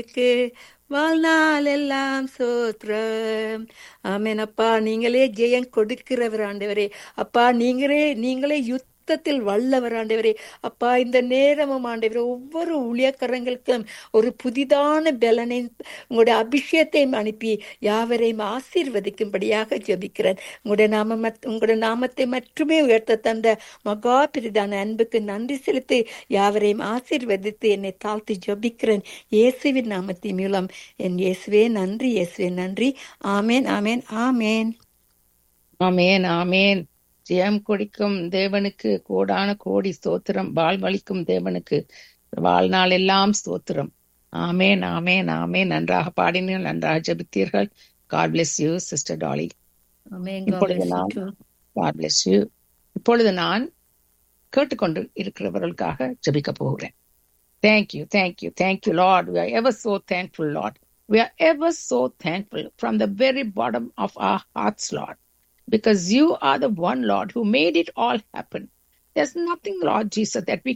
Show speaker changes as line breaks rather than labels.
உமக்கு வாழ்நாள் எல்லாம் சோத்ரம் ஆமென் அப்பா நீங்களே ஜெயம் கொடுக்கிறவர் ஆண்டவரே அப்பா நீங்களே நீங்களே யுத்தத்தில் வல்லவர் ஆண்டவரே அப்பா இந்த நேரமும் ஆண்டவரே ஒவ்வொரு ஊழியக்காரங்களுக்கும் ஒரு புதிதான பலனை உங்களுடைய அபிஷேகத்தையும் அனுப்பி யாவரையும் ஆசீர்வதிக்கும்படியாக ஜெபிக்கிறேன் உங்களுடைய நாம மத்- உங்களுடைய நாமத்தை மட்டுமே உயர்த்த தந்த மகா பிரிதான அன்புக்கு நன்றி செலுத்தி யாவரையும் ஆசீர்வதித்து என்னை தாழ்த்தி ஜெபிக்கிறேன் இயேசுவின் நாமத்தின் மூலம் என் இயேசுவே நன்றி இயேசுவே நன்றி ஆமேன் ஆமேன் ஆமேன்
ஆமேன் ஆமேன் ஜெயம் கொடுக்கும் தேவனுக்கு கோடான கோடி ஸ்தோத்திரம் வாழ்வழிக்கும் தேவனுக்கு வாழ்நாள் எல்லாம் ஸ்தோத்திரம் ஆமேன் ஆமேன் ஆமேன் நன்றாக பாடினீர்கள் நன்றாக ஜெபித்தீர்கள் God bless you sister Dolly
ஆமேன்
இப்பொழுது நான் God bless you. இப்பொழுது நான் கேட்டுக்கொண்டு இருக்கிறவர்களுக்காக ஜெபிக்க போகிறேன் Thank you, thank you, thank you, Lord. We are ever so thankful, Lord. We are ever so thankful from the very bottom of our hearts, Lord, because you are the one, Lord, who made it all happen. There's nothing, Lord Jesus, that we